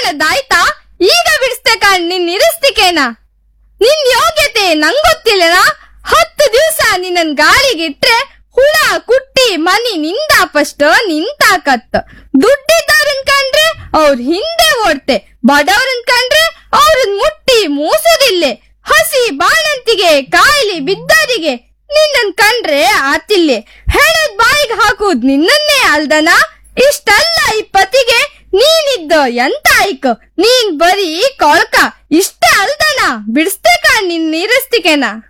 ಹೇಳದಾಯ್ತಾ ಈಗ ಬಿಡಿಸ್ತೆ ಕಾಣ್ ನಿನ್ ನಿರಸ್ತಿಕೇನ ನಿನ್ ಯೋಗ್ಯತೆ ನಂಗೊತ್ತಿಲ್ಲನ ಹತ್ತು ದಿವ್ಸ ನಿನ್ನನ್ ಗಾಳಿಗೆ ಇಟ್ರೆ ಹುಳ ಕುಟ್ಟಿ ಮನಿ ನಿಂದಾಪಷ್ಟ ನಿಂತಾಕತ್ತ ದುಡ್ಡಿದ್ದವ್ರನ್ ಕಂಡ್ರೆ ಅವ್ರ ಹಿಂದೆ ಓಡ್ತೆ ಬಡವ್ರನ್ ಕಂಡ್ರೆ ಅವ್ರನ್ ಮುಟ್ಟಿ ಮೂಸುದಿಲ್ಲೆ ಹಸಿ ಬಾಣಂತಿಗೆ ಕಾಯಿಲೆ ಬಿದ್ದವರಿಗೆ ನಿನ್ನನ್ ಕಂಡ್ರೆ ಆತಿಲ್ಲೆ ಹೇಳದ್ ಬಾಯಿಗೆ ಹಾಕುದ್ ನಿನ್ನನ್ನೇ ಅಲ್ದನ ಇಷ್ಟಲ್ಲ ಈ ಪತಿಗೆ ನೀನಿದ್ದ ಎಂತ ಆಯ್ಕ ನೀನ್ ಬರೀ ಕೊಳ್ಕ ಇಷ್ಟೇ ಅಲ್ದನ ಬಿಡಿಸ್ತೇಕ ನಿನ್ ನೀರಸ್ತಿಕೆನ